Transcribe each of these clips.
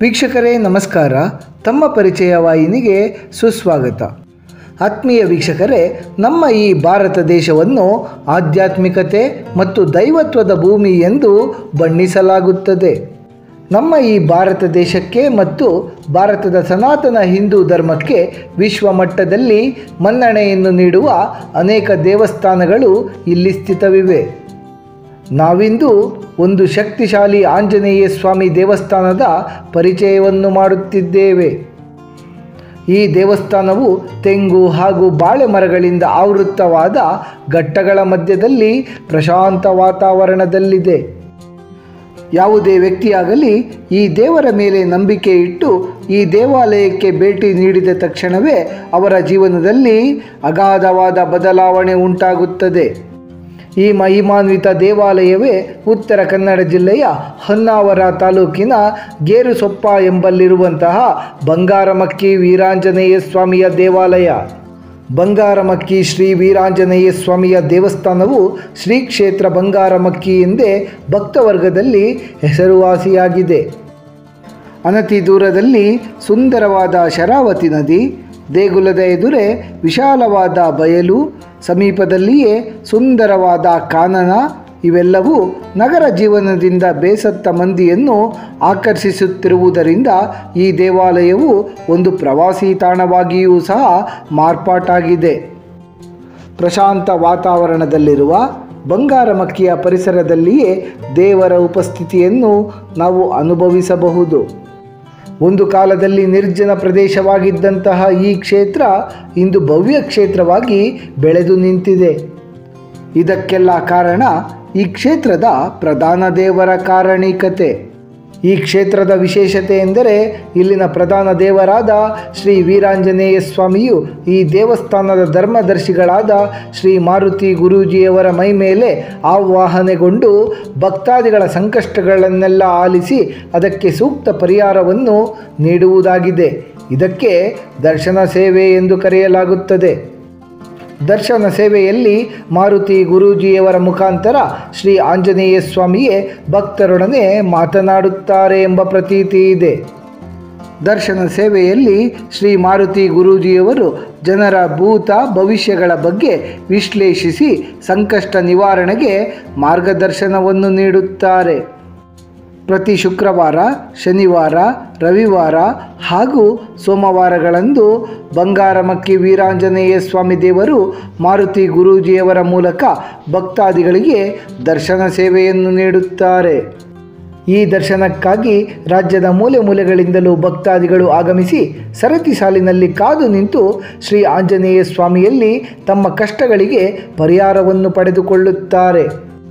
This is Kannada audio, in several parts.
ವೀಕ್ಷಕರೇ ನಮಸ್ಕಾರ ತಮ್ಮ ಪರಿಚಯ ವಾಹಿನಿಗೆ ಸುಸ್ವಾಗತ ಆತ್ಮೀಯ ವೀಕ್ಷಕರೇ ನಮ್ಮ ಈ ಭಾರತ ದೇಶವನ್ನು ಆಧ್ಯಾತ್ಮಿಕತೆ ಮತ್ತು ದೈವತ್ವದ ಭೂಮಿ ಎಂದು ಬಣ್ಣಿಸಲಾಗುತ್ತದೆ ನಮ್ಮ ಈ ಭಾರತ ದೇಶಕ್ಕೆ ಮತ್ತು ಭಾರತದ ಸನಾತನ ಹಿಂದೂ ಧರ್ಮಕ್ಕೆ ವಿಶ್ವ ಮಟ್ಟದಲ್ಲಿ ಮನ್ನಣೆಯನ್ನು ನೀಡುವ ಅನೇಕ ದೇವಸ್ಥಾನಗಳು ಇಲ್ಲಿ ಸ್ಥಿತವಿವೆ ನಾವಿಂದು ಒಂದು ಶಕ್ತಿಶಾಲಿ ಆಂಜನೇಯ ಸ್ವಾಮಿ ದೇವಸ್ಥಾನದ ಪರಿಚಯವನ್ನು ಮಾಡುತ್ತಿದ್ದೇವೆ ಈ ದೇವಸ್ಥಾನವು ತೆಂಗು ಹಾಗೂ ಬಾಳೆ ಮರಗಳಿಂದ ಆವೃತ್ತವಾದ ಘಟ್ಟಗಳ ಮಧ್ಯದಲ್ಲಿ ಪ್ರಶಾಂತ ವಾತಾವರಣದಲ್ಲಿದೆ ಯಾವುದೇ ವ್ಯಕ್ತಿಯಾಗಲಿ ಈ ದೇವರ ಮೇಲೆ ನಂಬಿಕೆ ಇಟ್ಟು ಈ ದೇವಾಲಯಕ್ಕೆ ಭೇಟಿ ನೀಡಿದ ತಕ್ಷಣವೇ ಅವರ ಜೀವನದಲ್ಲಿ ಅಗಾಧವಾದ ಬದಲಾವಣೆ ಉಂಟಾಗುತ್ತದೆ ಈ ಮಹಿಮಾನ್ವಿತ ದೇವಾಲಯವೇ ಉತ್ತರ ಕನ್ನಡ ಜಿಲ್ಲೆಯ ಹೊನ್ನಾವರ ತಾಲೂಕಿನ ಗೇರುಸೊಪ್ಪ ಎಂಬಲ್ಲಿರುವಂತಹ ಬಂಗಾರಮಕ್ಕಿ ವೀರಾಂಜನೇಯ ಸ್ವಾಮಿಯ ದೇವಾಲಯ ಬಂಗಾರಮಕ್ಕಿ ಶ್ರೀ ವೀರಾಂಜನೇಯ ಸ್ವಾಮಿಯ ದೇವಸ್ಥಾನವು ಶ್ರೀ ಕ್ಷೇತ್ರ ಬಂಗಾರಮಕ್ಕಿ ಎಂದೇ ಭಕ್ತವರ್ಗದಲ್ಲಿ ಹೆಸರುವಾಸಿಯಾಗಿದೆ ಅನತಿ ದೂರದಲ್ಲಿ ಸುಂದರವಾದ ಶರಾವತಿ ನದಿ ದೇಗುಲದ ಎದುರೇ ವಿಶಾಲವಾದ ಬಯಲು ಸಮೀಪದಲ್ಲಿಯೇ ಸುಂದರವಾದ ಕಾನನ ಇವೆಲ್ಲವೂ ನಗರ ಜೀವನದಿಂದ ಬೇಸತ್ತ ಮಂದಿಯನ್ನು ಆಕರ್ಷಿಸುತ್ತಿರುವುದರಿಂದ ಈ ದೇವಾಲಯವು ಒಂದು ಪ್ರವಾಸಿ ತಾಣವಾಗಿಯೂ ಸಹ ಮಾರ್ಪಾಟಾಗಿದೆ ಪ್ರಶಾಂತ ವಾತಾವರಣದಲ್ಲಿರುವ ಬಂಗಾರಮಕ್ಕಿಯ ಪರಿಸರದಲ್ಲಿಯೇ ದೇವರ ಉಪಸ್ಥಿತಿಯನ್ನು ನಾವು ಅನುಭವಿಸಬಹುದು ಒಂದು ಕಾಲದಲ್ಲಿ ನಿರ್ಜನ ಪ್ರದೇಶವಾಗಿದ್ದಂತಹ ಈ ಕ್ಷೇತ್ರ ಇಂದು ಭವ್ಯ ಕ್ಷೇತ್ರವಾಗಿ ಬೆಳೆದು ನಿಂತಿದೆ ಇದಕ್ಕೆಲ್ಲ ಕಾರಣ ಈ ಕ್ಷೇತ್ರದ ಪ್ರಧಾನ ದೇವರ ಕಾರಣಿಕತೆ ಈ ಕ್ಷೇತ್ರದ ವಿಶೇಷತೆ ಎಂದರೆ ಇಲ್ಲಿನ ಪ್ರಧಾನ ದೇವರಾದ ಶ್ರೀ ವೀರಾಂಜನೇಯ ಸ್ವಾಮಿಯು ಈ ದೇವಸ್ಥಾನದ ಧರ್ಮದರ್ಶಿಗಳಾದ ಶ್ರೀ ಮಾರುತಿ ಗುರೂಜಿಯವರ ಮೈ ಮೇಲೆ ಆವಾಹನೆಗೊಂಡು ಭಕ್ತಾದಿಗಳ ಸಂಕಷ್ಟಗಳನ್ನೆಲ್ಲ ಆಲಿಸಿ ಅದಕ್ಕೆ ಸೂಕ್ತ ಪರಿಹಾರವನ್ನು ನೀಡುವುದಾಗಿದೆ ಇದಕ್ಕೆ ದರ್ಶನ ಸೇವೆ ಎಂದು ಕರೆಯಲಾಗುತ್ತದೆ ದರ್ಶನ ಸೇವೆಯಲ್ಲಿ ಮಾರುತಿ ಗುರೂಜಿಯವರ ಮುಖಾಂತರ ಶ್ರೀ ಆಂಜನೇಯ ಸ್ವಾಮಿಯೇ ಭಕ್ತರೊಡನೆ ಮಾತನಾಡುತ್ತಾರೆ ಎಂಬ ಪ್ರತೀತಿ ಇದೆ ದರ್ಶನ ಸೇವೆಯಲ್ಲಿ ಶ್ರೀ ಮಾರುತಿ ಗುರೂಜಿಯವರು ಜನರ ಭೂತ ಭವಿಷ್ಯಗಳ ಬಗ್ಗೆ ವಿಶ್ಲೇಷಿಸಿ ಸಂಕಷ್ಟ ನಿವಾರಣೆಗೆ ಮಾರ್ಗದರ್ಶನವನ್ನು ನೀಡುತ್ತಾರೆ ಪ್ರತಿ ಶುಕ್ರವಾರ ಶನಿವಾರ ರವಿವಾರ ಹಾಗೂ ಸೋಮವಾರಗಳಂದು ಬಂಗಾರಮಕ್ಕಿ ವೀರಾಂಜನೇಯ ಸ್ವಾಮಿ ದೇವರು ಮಾರುತಿ ಗುರೂಜಿಯವರ ಮೂಲಕ ಭಕ್ತಾದಿಗಳಿಗೆ ದರ್ಶನ ಸೇವೆಯನ್ನು ನೀಡುತ್ತಾರೆ ಈ ದರ್ಶನಕ್ಕಾಗಿ ರಾಜ್ಯದ ಮೂಲೆ ಮೂಲೆಗಳಿಂದಲೂ ಭಕ್ತಾದಿಗಳು ಆಗಮಿಸಿ ಸರತಿ ಸಾಲಿನಲ್ಲಿ ಕಾದು ನಿಂತು ಶ್ರೀ ಆಂಜನೇಯ ಸ್ವಾಮಿಯಲ್ಲಿ ತಮ್ಮ ಕಷ್ಟಗಳಿಗೆ ಪರಿಹಾರವನ್ನು ಪಡೆದುಕೊಳ್ಳುತ್ತಾರೆ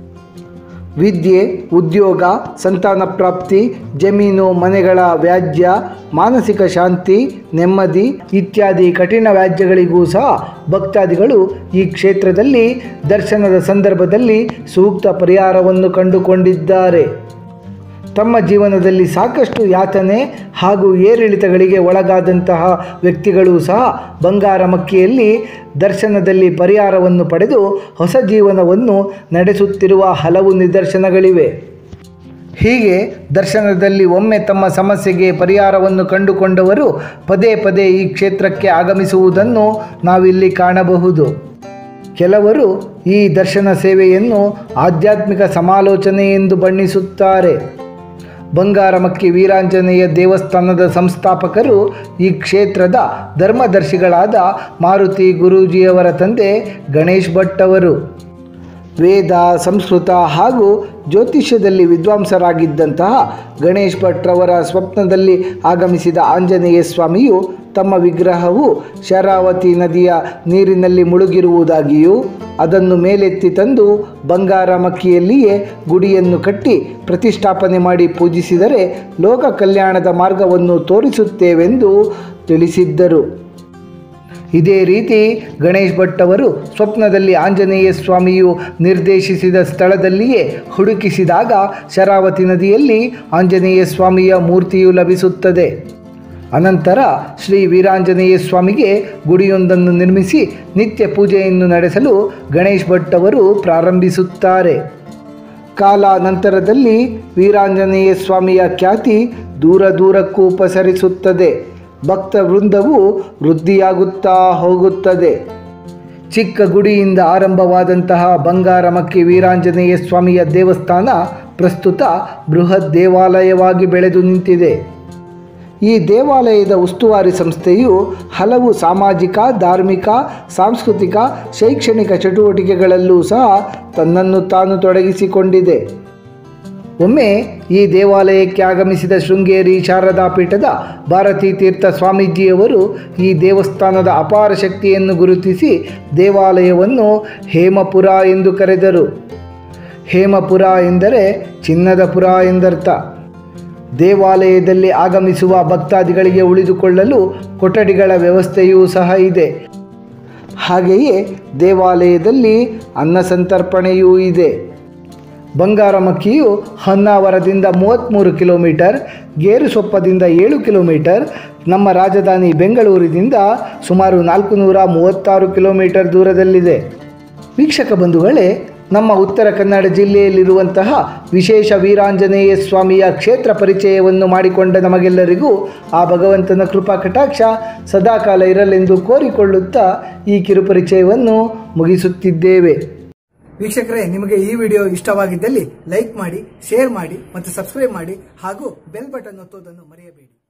ವಿದ್ಯೆ ಉದ್ಯೋಗ ಸಂತಾನ ಪ್ರಾಪ್ತಿ ಜಮೀನು ಮನೆಗಳ ವ್ಯಾಜ್ಯ ಮಾನಸಿಕ ಶಾಂತಿ ನೆಮ್ಮದಿ ಇತ್ಯಾದಿ ಕಠಿಣ ವ್ಯಾಜ್ಯಗಳಿಗೂ ಸಹ ಭಕ್ತಾದಿಗಳು ಈ ಕ್ಷೇತ್ರದಲ್ಲಿ ದರ್ಶನದ ಸಂದರ್ಭದಲ್ಲಿ ಸೂಕ್ತ ಪರಿಹಾರವನ್ನು ಕಂಡುಕೊಂಡಿದ್ದಾರೆ ತಮ್ಮ ಜೀವನದಲ್ಲಿ ಸಾಕಷ್ಟು ಯಾತನೆ ಹಾಗೂ ಏರಿಳಿತಗಳಿಗೆ ಒಳಗಾದಂತಹ ವ್ಯಕ್ತಿಗಳು ಸಹ ಬಂಗಾರಮಕ್ಕಿಯಲ್ಲಿ ದರ್ಶನದಲ್ಲಿ ಪರಿಹಾರವನ್ನು ಪಡೆದು ಹೊಸ ಜೀವನವನ್ನು ನಡೆಸುತ್ತಿರುವ ಹಲವು ನಿದರ್ಶನಗಳಿವೆ ಹೀಗೆ ದರ್ಶನದಲ್ಲಿ ಒಮ್ಮೆ ತಮ್ಮ ಸಮಸ್ಯೆಗೆ ಪರಿಹಾರವನ್ನು ಕಂಡುಕೊಂಡವರು ಪದೇ ಪದೇ ಈ ಕ್ಷೇತ್ರಕ್ಕೆ ಆಗಮಿಸುವುದನ್ನು ನಾವಿಲ್ಲಿ ಕಾಣಬಹುದು ಕೆಲವರು ಈ ದರ್ಶನ ಸೇವೆಯನ್ನು ಆಧ್ಯಾತ್ಮಿಕ ಸಮಾಲೋಚನೆ ಎಂದು ಬಣ್ಣಿಸುತ್ತಾರೆ ಬಂಗಾರಮಕ್ಕಿ ವೀರಾಂಜನೇಯ ದೇವಸ್ಥಾನದ ಸಂಸ್ಥಾಪಕರು ಈ ಕ್ಷೇತ್ರದ ಧರ್ಮದರ್ಶಿಗಳಾದ ಮಾರುತಿ ಗುರೂಜಿಯವರ ತಂದೆ ಗಣೇಶ್ ಭಟ್ ಅವರು ವೇದ ಸಂಸ್ಕೃತ ಹಾಗೂ ಜ್ಯೋತಿಷ್ಯದಲ್ಲಿ ವಿದ್ವಾಂಸರಾಗಿದ್ದಂತಹ ಗಣೇಶ್ ಭಟ್ರವರ ಸ್ವಪ್ನದಲ್ಲಿ ಆಗಮಿಸಿದ ಆಂಜನೇಯ ಸ್ವಾಮಿಯು ತಮ್ಮ ವಿಗ್ರಹವು ಶರಾವತಿ ನದಿಯ ನೀರಿನಲ್ಲಿ ಮುಳುಗಿರುವುದಾಗಿಯೂ ಅದನ್ನು ಮೇಲೆತ್ತಿ ತಂದು ಬಂಗಾರಮಕ್ಕಿಯಲ್ಲಿಯೇ ಗುಡಿಯನ್ನು ಕಟ್ಟಿ ಪ್ರತಿಷ್ಠಾಪನೆ ಮಾಡಿ ಪೂಜಿಸಿದರೆ ಲೋಕ ಕಲ್ಯಾಣದ ಮಾರ್ಗವನ್ನು ತೋರಿಸುತ್ತೇವೆಂದು ತಿಳಿಸಿದ್ದರು ಇದೇ ರೀತಿ ಗಣೇಶ್ ಭಟ್ ಅವರು ಸ್ವಪ್ನದಲ್ಲಿ ಆಂಜನೇಯ ಸ್ವಾಮಿಯು ನಿರ್ದೇಶಿಸಿದ ಸ್ಥಳದಲ್ಲಿಯೇ ಹುಡುಕಿಸಿದಾಗ ಶರಾವತಿ ನದಿಯಲ್ಲಿ ಆಂಜನೇಯ ಸ್ವಾಮಿಯ ಮೂರ್ತಿಯು ಲಭಿಸುತ್ತದೆ ಅನಂತರ ಶ್ರೀ ವೀರಾಂಜನೇಯ ಸ್ವಾಮಿಗೆ ಗುಡಿಯೊಂದನ್ನು ನಿರ್ಮಿಸಿ ನಿತ್ಯ ಪೂಜೆಯನ್ನು ನಡೆಸಲು ಗಣೇಶ್ ಭಟ್ ಅವರು ಪ್ರಾರಂಭಿಸುತ್ತಾರೆ ಕಾಲಾನಂತರದಲ್ಲಿ ವೀರಾಂಜನೇಯ ಸ್ವಾಮಿಯ ಖ್ಯಾತಿ ದೂರ ದೂರಕ್ಕೂ ಪಸರಿಸುತ್ತದೆ ಭಕ್ತ ವೃಂದವು ವೃದ್ಧಿಯಾಗುತ್ತಾ ಹೋಗುತ್ತದೆ ಚಿಕ್ಕ ಗುಡಿಯಿಂದ ಆರಂಭವಾದಂತಹ ಬಂಗಾರಮಕ್ಕಿ ವೀರಾಂಜನೇಯ ಸ್ವಾಮಿಯ ದೇವಸ್ಥಾನ ಪ್ರಸ್ತುತ ಬೃಹತ್ ದೇವಾಲಯವಾಗಿ ಬೆಳೆದು ನಿಂತಿದೆ ಈ ದೇವಾಲಯದ ಉಸ್ತುವಾರಿ ಸಂಸ್ಥೆಯು ಹಲವು ಸಾಮಾಜಿಕ ಧಾರ್ಮಿಕ ಸಾಂಸ್ಕೃತಿಕ ಶೈಕ್ಷಣಿಕ ಚಟುವಟಿಕೆಗಳಲ್ಲೂ ಸಹ ತನ್ನನ್ನು ತಾನು ತೊಡಗಿಸಿಕೊಂಡಿದೆ ಒಮ್ಮೆ ಈ ದೇವಾಲಯಕ್ಕೆ ಆಗಮಿಸಿದ ಶೃಂಗೇರಿ ಶಾರದಾ ಪೀಠದ ಭಾರತೀ ತೀರ್ಥ ಸ್ವಾಮೀಜಿಯವರು ಈ ದೇವಸ್ಥಾನದ ಅಪಾರ ಶಕ್ತಿಯನ್ನು ಗುರುತಿಸಿ ದೇವಾಲಯವನ್ನು ಹೇಮಪುರ ಎಂದು ಕರೆದರು ಹೇಮಪುರ ಎಂದರೆ ಚಿನ್ನದ ಪುರ ಎಂದರ್ಥ ದೇವಾಲಯದಲ್ಲಿ ಆಗಮಿಸುವ ಭಕ್ತಾದಿಗಳಿಗೆ ಉಳಿದುಕೊಳ್ಳಲು ಕೊಠಡಿಗಳ ವ್ಯವಸ್ಥೆಯೂ ಸಹ ಇದೆ ಹಾಗೆಯೇ ದೇವಾಲಯದಲ್ಲಿ ಅನ್ನ ಸಂತರ್ಪಣೆಯೂ ಇದೆ ಬಂಗಾರಮಕ್ಕಿಯು ಹೊನ್ನಾವರದಿಂದ ಮೂವತ್ತ್ಮೂರು ಕಿಲೋಮೀಟರ್ ಗೇರುಸೊಪ್ಪದಿಂದ ಏಳು ಕಿಲೋಮೀಟರ್ ನಮ್ಮ ರಾಜಧಾನಿ ಬೆಂಗಳೂರಿನಿಂದ ಸುಮಾರು ನಾಲ್ಕು ನೂರ ಮೂವತ್ತಾರು ಕಿಲೋಮೀಟರ್ ದೂರದಲ್ಲಿದೆ ವೀಕ್ಷಕ ಬಂಧುಗಳೇ ನಮ್ಮ ಉತ್ತರ ಕನ್ನಡ ಜಿಲ್ಲೆಯಲ್ಲಿರುವಂತಹ ವಿಶೇಷ ವೀರಾಂಜನೇಯ ಸ್ವಾಮಿಯ ಕ್ಷೇತ್ರ ಪರಿಚಯವನ್ನು ಮಾಡಿಕೊಂಡ ನಮಗೆಲ್ಲರಿಗೂ ಆ ಭಗವಂತನ ಕೃಪಾ ಕಟಾಕ್ಷ ಸದಾಕಾಲ ಇರಲೆಂದು ಕೋರಿಕೊಳ್ಳುತ್ತಾ ಈ ಕಿರುಪರಿಚಯವನ್ನು ಮುಗಿಸುತ್ತಿದ್ದೇವೆ ವೀಕ್ಷಕರೇ ನಿಮಗೆ ಈ ವಿಡಿಯೋ ಇಷ್ಟವಾಗಿದ್ದಲ್ಲಿ ಲೈಕ್ ಮಾಡಿ ಶೇರ್ ಮಾಡಿ ಮತ್ತು ಸಬ್ಸ್ಕ್ರೈಬ್ ಮಾಡಿ ಹಾಗೂ ಬೆಲ್ ಬಟನ್ ಒತ್ತುವುದನ್ನು ಮರೆಯಬೇಡಿ